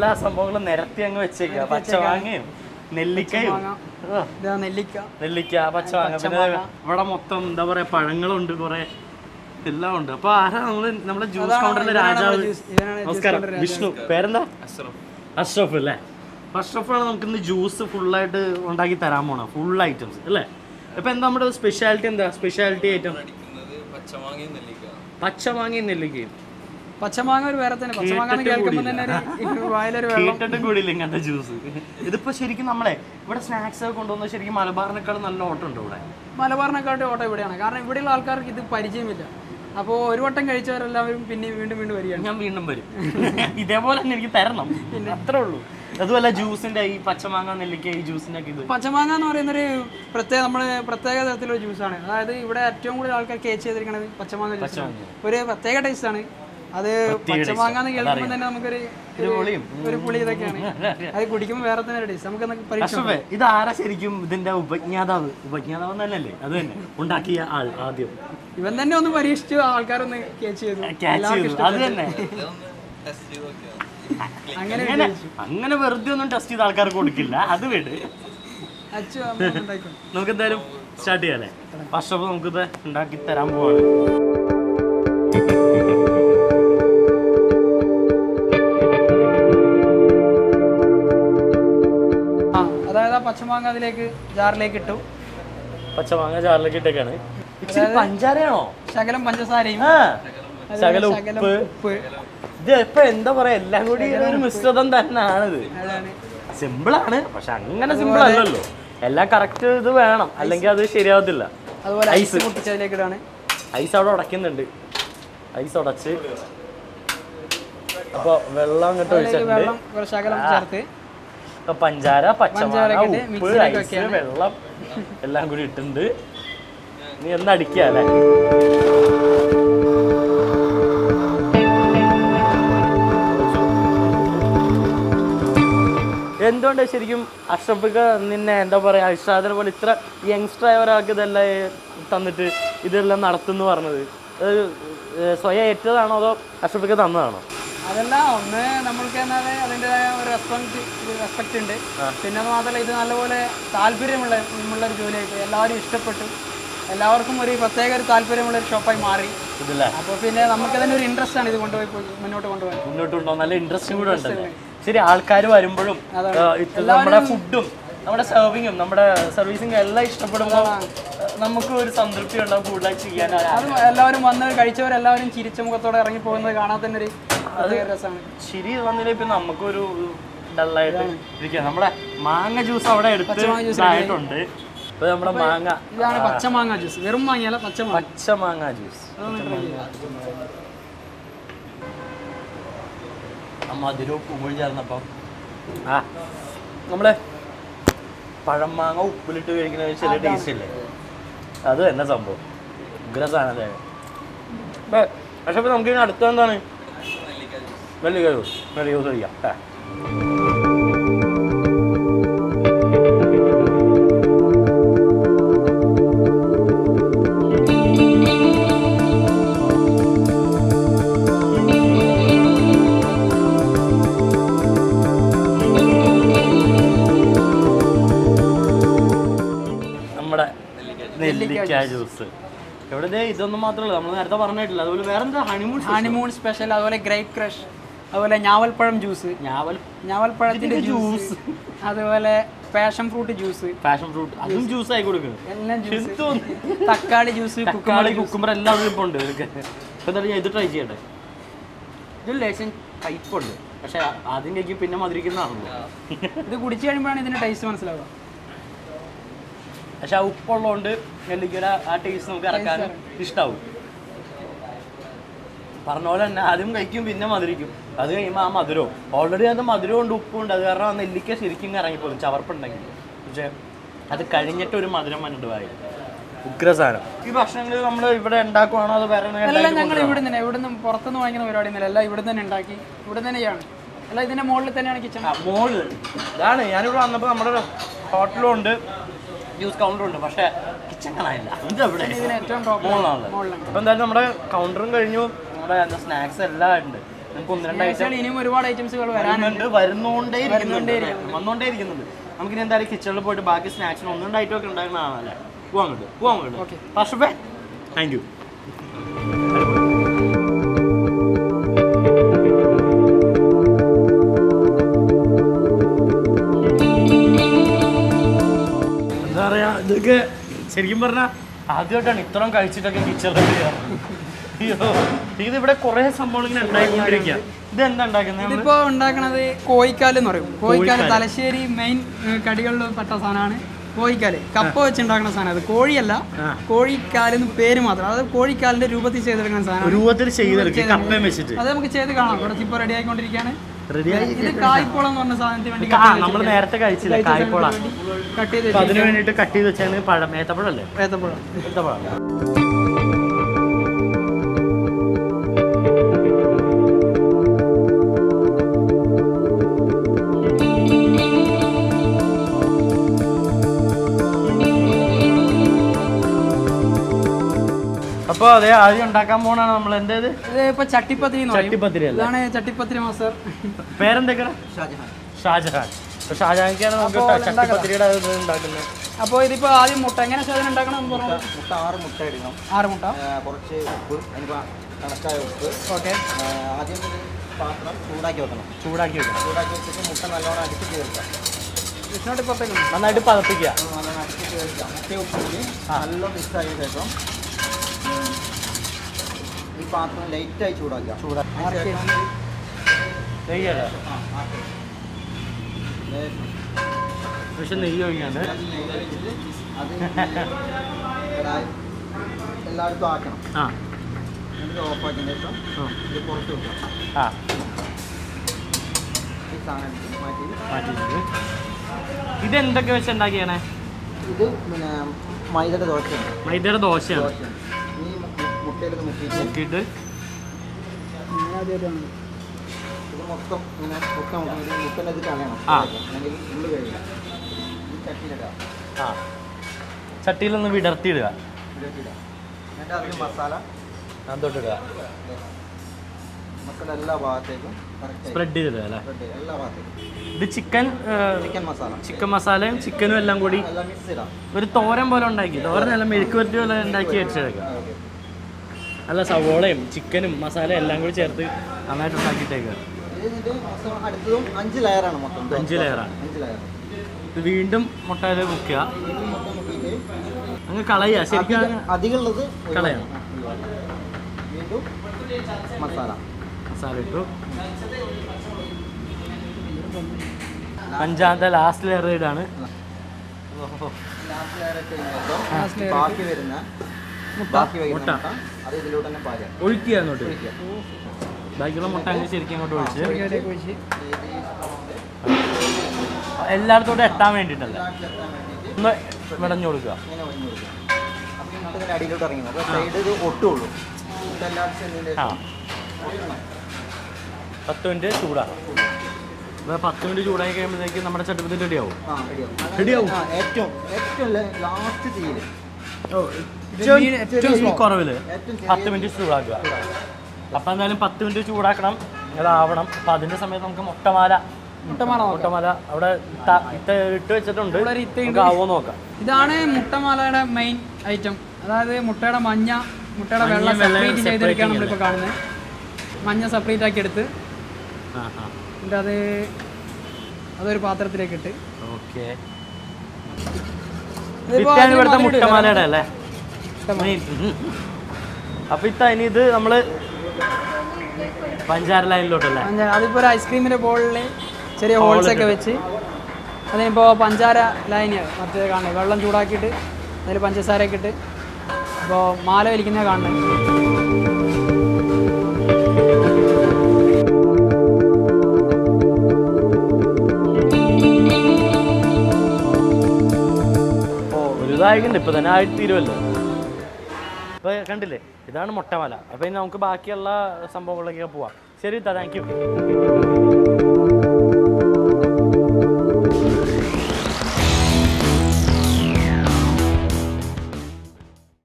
എല്ലാ സംഭവങ്ങളും നിരത്തി അങ്ങ് വെച്ചേക്കുക പച്ചമാങ്ങയും നെല്ലിക്കയും ആ, ഇതാ നെല്ലിക്ക നെല്ലിക്ക പച്ചമാങ്ങ പിന്നെ ഇവിടെ മൊത്തം എന്താ പറയാ പഴങ്ങളുണ്ട് കുറെ എല്ലാം ഉണ്ട് അപ്പൊ ആരാ നമ്മള് നമ്മുടെ ജ്യൂസ് കൗണ്ടറിലെ രാജാവ് ഇവനാണ് നമസ്കാരം വിഷ്ണു പേരെന്താ അഷ്റഫ് അല്ലേ അഷ്റഫാണ് നമുക്ക് ഇന്ന് ജ്യൂസ് ഫുള്ളായിട്ട് ഉണ്ടാക്കി തരാൻ പോണ ഫുൾ ഐറ്റംസ് അല്ലേ ഇപ്പൊ എന്താ നമ്മുടെ സ്പെഷ്യാലിറ്റി എന്താ സ്പെഷ്യാലിറ്റി ഐറ്റം പച്ചമാങ്ങയും നെല്ലിക്കയും പച്ചമാങ്ങ ഒരു വേറെ തന്നെ പച്ചമാങ്ങ എന്ന് കേൾക്കുമ്പോൾ തന്നെ ഒരു വായിലൊരു വെള്ളം കേട്ടിട്ടും കൂടിയില്ല ഇങ്ങനത്തെ ജ്യൂസ് ഇതിപ്പോ ശരിക്കും നമ്മളെ ഇവിടെ സ്നാക്സ് ഒക്കെ കൊണ്ടുവന്ന ശരിക്കും മലബാറിനേക്കാളും നല്ല ഓട്ടം ഉണ്ട് ഇവിടെ മലബാറിനെക്കാട്ടും ഓട്ടം ഇവിടെയാണ് കാരണം ഇവിടെയുള്ള ആൾക്കാർക്ക് ഇത് പരിചയമില്ല അപ്പോൾ ഒരു വട്ടം കഴിച്ചവരെല്ലാവരും പിന്നെ വീണ്ടും വീണ്ടും വരികയാണ് ഞാൻ വീണ്ടും വരും ഇതേപോലെ തന്നെ എനിക്ക് തരണം അത്രേ ഉള്ളൂ അതുമല്ല ജ്യൂസിന്റെ ഈ പച്ചമാങ്ങ നെല്ലിക്ക ഈ ജ്യൂസിന്റെ ഒക്കെ ഇത് പച്ചമാങ്ങ എന്ന് പറയുന്നൊരു പ്രത്യേക നമ്മൾ പ്രത്യേക തരത്തിലുള്ള ജ്യൂസാണ് അതായത് ഇവിടെ ഏറ്റവും കൂടുതൽ ആൾക്കാർ കേച്ച് ചെയ്തിരിക്കുന്നത് പച്ചമാങ്ങ ജ്യൂസാണ് ഒരു പ്രത്യേക ടേസ്റ്റ് ആണ് അത് പച്ചമാങ്ങ എന്ന് കേൾക്കുമ്പോൾ തന്നെ നമുക്കൊരു ഒരു പൊളിയും ഒരു പുളി ഇതൊക്കെയാണ് അത് കുടിക്കുമ്പോൾ വേറെ തന്നെ ഒരു ടേസ്റ്റ് നമുക്ക് പരീക്ഷ അഷ്റഫേ ഇത് ആരാ ശരിക്കും ഇതിന്റെ ഉപജ്ഞാതാവ് ഉപജ്ഞാതാവ് തന്നെയല്ലേ അത് തന്നെ ഉണ്ടാക്കിയ ആൾ ആദ്യം ഇവൻ തന്നെ ഒന്ന് പരീക്ഷിച്ചു ആൾക്കാരൊന്ന് കേച്ച് ചെയ്തു ക്യാച്ച് ചെയ്തു അത് തന്നെ അങ്ങനെ അങ്ങനെ അങ്ങനെ വെറുതെ ഒന്നും ടെസ്റ്റ് ചെയ്ത ആൾക്കാർക്ക് കൊടുക്കില്ല അത് വിട് അച്ചു അമ്മ ഉണ്ടായിക്കോ നമുക്ക് എന്തായാലും സ്റ്റാർട്ട് ചെയ്യാല്ലേ അഷ്റഫ് നമുക്കിത് ഉണ്ടാക്കി തരാൻ പോവാണ് ആ അതായത് ആ പച്ചമാങ്ങ അതിലേക്ക് ജാറിലേക്ക് ഇട്ടു പച്ചമാങ്ങ ചാറിലേക്ക് ഇട്ടേക്കാണ് ഇച്ചിരി പഞ്ചാരയാണോ ശകലം പഞ്ചസാരയും ആ ശകല ശകലം ഉപ്പ് ഉപ്പ് ഇത് ഇപ്പൊ എന്താ പറയാ എല്ലാം കൂടി ഒരു മിശ്രിതം തന്നെയാണിത് അതാണ് സിമ്പിൾ ആണ് പക്ഷെ അങ്ങനെ സിമ്പിൾ അല്ലല്ലോ എല്ലാം കറക്റ്റ് ഇത് വേണം അല്ലെങ്കിൽ അത് ശരിയാവത്തില്ല അതുപോലെ ഐസ് പൊട്ടിച്ച് അതിലേക്ക് ഇടാണ് ഐസ് അവിടെ ഉടക്കുന്നുണ്ട് ഐസ് ഉടച്ച് അപ്പൊ വെള്ളം അങ്ങോട്ട് അതിലേക്ക് ഒഴിച്ചിട്ടുണ്ട് വെള്ളം കുറച്ച് ശകലം ചേർത്ത് അപ്പൊ പഞ്ചാര പച്ചമാങ്ങ പഞ്ചാരയൊക്കെ ഇട്ട് ഉപ്പ് മിക്സിയിലേക്ക് ഐസ് വെള്ളം എല്ലാം കൂടി ഇട്ടിട്ടുണ്ട് നീ ഒന്ന് അടിക്കുക അല്ലേ എന്തുകൊണ്ട് ശരിക്കും അഷ്റഫിക്ക് നിന്നെ എന്താ പറയാ ഇഷ്ടാദിനെ പോലെ ഇത്ര യങ്സ്റ്റർ ആയ ഒരാൾക്ക് ഇതെല്ലാം ഏ, തന്നിട്ട് ഇതെല്ലാം നടത്തുന്നു പറഞ്ഞത് അത് ഏ, സ്വയം ഏറ്റതാണോ അതോ അഷ്റഫിക്ക് തന്നതാണോ അതല്ല ഒന്ന് നമ്മൾക്ക് എന്നാൽ അതിൻ്റെതായ ഒരു റെസ്പെക്ട് റെസ്പെക്റ്റ് ഉണ്ട് പിന്നെ അത് മാത്രമല്ല ഇത് നല്ലപോലെ താല്പര്യമുള്ള ഉള്ള ഒരു ജോലിയായിട്ട് എല്ലാവരും ഇഷ്ടപ്പെട്ടു എല്ലാവർക്കും ഒരു പ്രത്യേക ഒരു താല്പര്യമുള്ള ഒരു ഷോപ്പായി മാറി ഇതില്ലേ അപ്പോൾ പിന്നെ നമുക്ക് തന്നെ ഒരു ഇൻട്രസ്റ്റ് ആണ് ഇത് കൊണ്ടുപോയി പോയി മുന്നോട്ട് കൊണ്ടുപോകാൻ മുന്നോട്ടുണ്ടോ നല്ല ഇൻട്രസ്റ്റ് കൂടെ ഉണ്ടല്ലേ ശരി ആൾക്കാർ വരുമ്പോഴും ആ, ഇത് നമ്മുടെ ഫുഡും നമ്മുടെ സെർവിങ്ങും നമ്മുടെ സർവീസിങ് എല്ലാം ഇഷ്ടപ്പെടുമ്പോൾ നമുക്ക് ഒരു സംതൃപ്തി ഉണ്ടാവും കൂടുതലായി ചെയ്യാൻ അത് എല്ലാവരും വന്ന് കഴിച്ചവരെല്ലാവരും ചിരിച്ച മുഖത്തോടെ ഇറങ്ങി പോകുന്നത് കാണാൻ തന്നെ ഒരു പ്രത്യേക രസമാണ് ശരി വന്നില്ല ഇപ്പൊ നമുക്കൊരു ഡള്ളായിട്ട് ഇരിക്കുക നമ്മുടെ മാങ്ങ ജ്യൂസ് അവിടെ എടുത്ത് ആയിട്ടുണ്ട് ഇപ്പൊ നമ്മുടെ മാങ്ങ ഇതാണ് പച്ചമാങ്ങ ജ്യൂസ് വെറും മാങ്ങയല്ല പച്ചമാങ്ങ പച്ച മാങ്ങ ജ്യൂസ് ആ മധുരവും ഉപ്പും ചേർന്നപ്പം ആ നമ്മള് പഴം മാങ്ങ ഉപ്പിലിട്ട് കഴിക്കുന്ന ഒരു ചെറിയ ടേസ്റ്റ് ഇല്ലേ അത് തന്നെ സംഭവം ഉഗ്ര സാധനല്ലേ ഇപ്പൊ പക്ഷെ ഇപ്പൊ നമുക്ക് ഇനി അടുത്ത എന്താണ് നെല്ലിക്ക ജ്യൂസ് നെല്ലിക്ക ജ്യൂസ് കഴിക്കാം ഏ. നമ്മുടെ നെല്ലിക്ക ജ്യൂസ് ഇവിടെ ദേ ഇതൊന്നും മാത്രമല്ല നമ്മൾ നേരത്തെ പറഞ്ഞിട്ടില്ല അതുപോലെ വേറെ എന്താ ഹണിമൂൺ ഹണിമൂൺ സ്പെഷ്യൽ അതുപോലെ ഗ്രേപ്പ് ക്രഷ് അതുപോലെ ഞാവൽപ്പഴം ജ്യൂസ് ഞാവൽ ഞാവൽപ്പഴത്തിന്റെ ജ്യൂസ് അതുപോലെ passion fruit juice passion fruit അതും ജ്യൂസ് ആയി കൊടുക്കും എല്ലാം ജ്യൂസ് തോന്നി തക്കാളി ജ്യൂസ് തക്കാളി കുക്കുമ്പർ എല്ലാം ഇപ്പോൾ ഉണ്ട് ഇതൊക്കെ ഇപ്പൊ എന്തായാലും ഞാൻ ഇത് ട്രൈ ചെയ്യട്ടെ ഇത് ലേശം കയ്പുണ്ട് പക്ഷെ ആദ്യം കഴിക്കും പിന്നെ മധുരിക്കുന്നതാണല്ലോ ഇത് കുടിച്ചു കഴിയുമ്പോഴാണ് ഇതിന്റെ ടേസ്റ്റ് മനസ്സിലാവുക പക്ഷെ ആ ഉപ്പുള്ളതുകൊണ്ട് നെല്ലിക്കയുടെ ആ ടേസ്റ്റ് നമുക്ക് ഇറക്കാനും ഇഷ്ടാവും പറഞ്ഞ പോലെ തന്നെ ആദ്യം കഴിക്കും പിന്നെ മധുരിക്കും അത് കഴിയുമ്പോൾ ആ മധുരവും ഓൾറെഡി അത് മധുരവും ഉണ്ട് ഉപ്പും ഉണ്ട് അത് കാരണം ആ നെല്ലിക്ക ശരിക്കും ഇറങ്ങിപ്പോകും ചവർപ്പുണ്ടെങ്കിൽ പക്ഷെ അത് കഴിഞ്ഞിട്ട് ഒരു മധുരം വന്നിട്ട് വായി ഉഗ്ര സാധനം ഈ ഭക്ഷണങ്ങൾ നമ്മൾ ഇവിടെ ഉണ്ടാക്കുവാണോ അത് വേറെ എവിടെയെങ്കിലും എല്ലാം ഉണ്ടാക്കി ഞങ്ങൾ ഇവിടെ തന്നെ ഇവിടെ നിന്ന് പുറത്തുനിന്ന് വാങ്ങിക്കുന്ന പരിപാടി ഒന്നുമില്ല എല്ലാം ഇവിടെ തന്നെ ഉണ്ടാക്കി ഇവിടെ തന്നെയാണ് അല്ല ഇതിന്റെ മുകളിൽ തന്നെയാണ് കിച്ചൺ ആ, മോള് ഇതാണ് ഞാനിവിടെ വന്നപ്പോൾ നമ്മുടെ ഹോട്ടലും ഉണ്ട് ജ്യൂസ് കൗണ്ടറും ഉണ്ട് പക്ഷേ കിച്ചൺ കാണാനില്ല ഇതെവിടെ ഇതിന് ഏറ്റവും ടോപ്പ് മോളാണല്ലോ മുകളിലാണ് അപ്പോൾ എന്തായാലും നമ്മുടെ കൗണ്ടറും കഴിഞ്ഞു നമ്മുടെ എന്താ സ്നാക്സ് എല്ലാം ഉണ്ട് നമുക്ക് ഒന്ന് രണ്ട് ഐറ്റം ഇനിയും ഒരുപാട് ഐറ്റംസുകൾ വരാനുണ്ട് വരുന്നുണ്ട് വരുന്നോണ്ടേ ഇരിക്കുന്നുണ്ട് വന്നോണ്ടേ ഇരിക്കുന്നുണ്ട് നമുക്കിനി എന്തായാലും കിച്ചണിൽ പോയിട്ട് ബാക്കി സ്നാക്സിന് ഒന്ന് രണ്ട് ഐറ്റം ഒക്കെ ഉണ്ടാക്കുന്നതാണല്ലേ പോവാൻ അങ്ങോട്ട് പോവാൻ അങ്ങോട്ട് Okay. പക്ഷേ താങ്ക് യു എന്താ പറയാ ഇതൊക്കെ ശരിക്കും പറഞ്ഞാൽ ആദ്യമായിട്ടാണ് ഇത്രയും കഴിച്ചിട്ടൊക്കെ കിച്ചണിൽ അയ്യോ ഇത് ഇവിടെ കുറെ സംഭവങ്ങൾ ഇങ്ങനെ ഉണ്ടായിക്കൊണ്ടിരിക്കുക ഇത് എന്താ ഉണ്ടാക്കുന്നത് നമ്മള്? ഇതിപ്പോ ഉണ്ടാക്കണത് കോഴിക്കാല് എന്ന് പറയും കോഴിക്കാല് തലശ്ശേരി മെയിൻ കടികളിൽ പെട്ട സാധനമാണ് കോഴിക്കാല് കപ്പ വെച്ച് ഉണ്ടാക്കുന്ന സാധനം അത് കോഴിയല്ല ആ. കോഴിക്കാല് എന്ന് പേര് മാത്രം അതായത് കോഴിക്കാലിന്റെ രൂപത്തിൽ ചെയ്തെടുക്കുന്ന സാധനമാണ് രൂപത്തിൽ ചെയ്തെടുക്കും കപ്പയും വെച്ചിട്ട് അത് നമുക്ക് ചെയ്ത് കാണാം ഇവിടെ ഇപ്പൊ റെഡി ആയിക്കൊണ്ടിരിക്കുകയാണ് റെഡിയായി ഇത് കായ്പോളം എന്ന് പറഞ്ഞ സാധനത്തിന് വേണ്ടി ആ നമ്മൾ നേരത്തെ കഴിച്ചില്ല കായ്പോള കട്ട് ചെയ്ത് അപ്പൊ അതിന് വേണ്ടിയിട്ട് കട്ട് ചെയ്ത് വെച്ചാൽ പഴം ഏത്തപ്പഴല്ലേ ഏത്തപ്പഴം ഏത്തപ്പഴം അപ്പൊ അതെ ആദ്യം ഉണ്ടാക്കാൻ പോണാണ് നമ്മൾ എന്തേത് ഇത് ഇപ്പൊ ചട്ടിപ്പത്തിരി എന്ന് പറയും ചട്ടിപ്പത്തിരി അല്ലേ ഇതാണ് ചട്ടിപ്പത്തിരി മാസ്റ്റർ പേരെന്തൊക്കെയാണ് ഷാജഹാൻ അപ്പൊ ഷാജഹാൻക്കാണ് നമുക്ക് അപ്പോൾ ചട്ടിപ്പത്തിരിയുടെ ഇത് ഉണ്ടാക്കുന്നത് അപ്പോൾ ഇതിപ്പോ ആദ്യം മുട്ട എങ്ങനെ സാധനം ഉണ്ടാക്കണം എന്ന് പറഞ്ഞു മുട്ട ആറ് മുട്ട ഇടണം ആറ് മുട്ട ആ, കുറച്ച് ഉപ്പ് അതിന് കണക്കായ ഉപ്പ് ഓക്കെ ആ, ആദ്യം ഒരു പാത്രം ചൂടാക്കി വെക്കണം ചൂടാക്കി വെക്കണം ചൂടാക്കി വെച്ചിട്ട് മുട്ട നല്ലോണം അടിച്ച് ചേർക്കാം വിഷ്ണുട്ടി പുറത്തേക്ക് നന്നായിട്ട് പതപ്പിക്കുക അത് നല്ലോണം അടിച്ച് ചേർക്കാം മുട്ട ഉപ്പിട്ട് നല്ല മിക്സ് ആയ ശേഷം ഉം, ഈ പാത്രം ലൈറ്റായി ചൂടാക്കുക ചൂടാ അതിന് ശേഷം നെയ്യല്ല ആ, ആക്കി. ലേശം പക്ഷെ നെയ്യ് ഒഴിക്കാണ്ട് നെയ്യ് ഒഴിച്ചിട്ട് അത് കടായി എല്ലായിടത്തും ആക്കണം ആ എന്നിട്ട് ഓഫാക്കിയതിന് ശേഷം ആ. ഇത് പുറത്ത് വെക്കാം ആ ഈ സാധനം എടുത്ത് മാറ്റി മാറ്റിയിട്ടുണ്ട് ഇതെന്തൊക്കെ വെച്ച് ഉണ്ടാക്കിയാണേ ഇത് പിന്നെ മൈദയുടെ ദോശയാണ് മൈദയുടെ ദോശയാണ് ദോശയാണ് ഈ മുട്ടയിലൊക്കെ മുക്കിയിട്ട് നോക്കിയിട്ട് ഇത് മൊത്തം ഇങ്ങനെ മുട്ട മുക്കിയിട്ട് മുട്ടൻ്റെ ഇത് കളയണം ആ. അല്ലെങ്കിൽ ഉള്ളു കഴിയില്ല ഈ ചട്ടിയിലിടാം ആ ചട്ടിയിലൊന്ന് വിടർത്തിയിടുക ഇതിലേക്കിടാം എന്നിട്ട് അതിൽ മസാല അതോട്ടിടുക മസാല എല്ലാ ഭാഗത്തേക്കും കറക്റ്റ് സ്പ്രെഡ് ചെയ്തിടുക അല്ലേ എല്ലാ ഭാഗത്തേക്കും ഇത് ചിക്കൻ ചിക്കൻ മസാല ചിക്കൻ മസാലയും ചിക്കനും എല്ലാം കൂടി എല്ലാം മിക്സ് ചെയ്താം ഒരു തോരൻ പോലെ ഉണ്ടാക്കി തോരൻ അല്ല മെഴുക്ക് വരട്ടി പോലെ ഉണ്ടാക്കി വെച്ചെടുക്കുക ഓക്കെ അല്ല സവോളയും ചിക്കനും മസാല എല്ലാം കൂടി ചേർത്ത് നന്നായിട്ട് ഉണ്ടാക്കിയിട്ടേക്കുക ഇത് എന്നിട്ട് മൊത്തം അടുത്തതും അഞ്ച് ലെയറാണ് മൊത്തം അഞ്ച് ലെയറാണ് അഞ്ച് ലെയർ ഇത് വീണ്ടും മുട്ടയിൽ മുക്കുക ഇത് മൊത്തം മുക്കിയിട്ട് അങ്ങ് കളയുക ശരിക്കും അധികം- അങ്ങ് അധികമുള്ളത് കളയാം. വീണ്ടും മസാല മസാല ഇട്ടു അഞ്ചാമത്തെ ലാസ്റ്റ് ലെയർ ഇടാണ് ലാസ്റ്റ് ലെയർ ഇട്ട് കഴിഞ്ഞാൽ Last layer ബാക്കി വരുന്ന ബാക്കി വരുന്ന മുട്ട അത് ഇതിലൂടെ തന്നെ പാചകം ഒഴിക്കുക അങ്ങോട്ട് ബാക്കിയുള്ള മുട്ട അങ്ങ് ശരിക്കും അങ്ങോട്ട് ഒഴിച്ച് ഒഴിച്ച് എല്ലായിടത്തോട്ടും എത്താൻ വേണ്ടിയിട്ടല്ല എത്താൻ വേണ്ടിയിട്ട് ഒന്ന് വിടഞ്ഞു കൊടുക്കുക ഇങ്ങനെ ഒഴിഞ്ഞു കൊടുക്കും അപ്പോൾ ഈ മുട്ട ഇതിൻ്റെ അടിയിലോട്ട് ഇറങ്ങി അപ്പോൾ സൈഡ് ഇത് ഒട്ടുള്ളൂ മുട്ട എല്ലാവരും ചെന്നതിൻ്റെ ആ പത്ത് മിനിറ്റ് ചൂടാകും അപ്പോൾ പത്ത് മിനിറ്റ് ചൂടായി കഴിയുമ്പോഴത്തേക്ക് നമ്മുടെ ചട്ടപ്പത്തി റെഡിയാവും ആ റെഡിയാവും റെഡിയാവും ആ ഏറ്റവും ഏറ്റവും ലാസ്റ്റ് തീയിൽ ഏറ്റവും കുറവില് ഏറ്റവും പത്ത് മിനിറ്റ് ചൂടാക്കുക അപ്പം എന്തായാലും പത്ത് മിനിറ്റ് ചൂടാക്കണം ഇതാവണം അപ്പം അതിൻ്റെ സമയത്ത് നമുക്ക് മുട്ടമാല മുട്ടമാല നോക്കാം. മുട്ടമാല അവിടെ ഇത്ത- ഇത്ത ഇട്ട് വെച്ചിട്ടുണ്ട് ഇവിടെ ഒരു ഇത്തയുണ്ട്. നമുക്ക് ആവോ നോക്കാം ഇതാണ് മുട്ടമാലയുടെ മെയിൻ ഐറ്റം അതായത് മുട്ടയുടെ മഞ്ഞ മുട്ടയുടെ വെള്ള മഞ്ഞയും വെള്ളയും സെപ്പറേറ്റ് ചെയ്തെടുക്കുകയാണ് separating നമ്മളിപ്പോൾ കാണുന്നത് മഞ്ഞ സെപ്പറേറ്റ് ആക്കി എടുത്ത് ആ ആ എന്നിട്ട് അത് അതൊരു പാത്രത്തിലേക്ക് ഇട്ട് ഓക്കെ ഇതിപ്പോ ഇത്താണ് അതിന് ഇവിടുത്തെ മധുരം ഇടുക. മുട്ടമാലയുടെ അല്ലേ മുട്ടമാല. മെയിൻ. അപ്പൊ ഇത്ത ഇനി ഇത് നമ്മള് പഞ്ചാര ലൈനിലോട്ടല്ലേ പഞ്ചാര അതിപ്പോൾ ഒരു ഐസ്ക്രീമിൻ്റെ ബോളിൽ ചെറിയ ഹോൾസ് ഒക്കെ വെച്ച് അതിനിപ്പോൾ പഞ്ചാര ലൈന് മറ്റേ കാണുന്നത് വെള്ളം ചൂടാക്കിയിട്ട് അതിൽ പഞ്ചസാരയൊക്കെ ഇട്ട് ഇപ്പോൾ മാല വലിക്കുന്ന കാണുന്നത് ഓ ഒരു ഇതായിട്ടുണ്ട് ഇപ്പൊ തന്നെ ആയിരത്തി ഇരുപല്ലോ അപ്പൊ കണ്ടില്ലേ ഇതാണ് മുട്ടമല അപ്പൊ ഇനി നമുക്ക് ബാക്കിയുള്ള സംഭവങ്ങളിലേക്ക് പോവാം ശരി താങ്ക് യു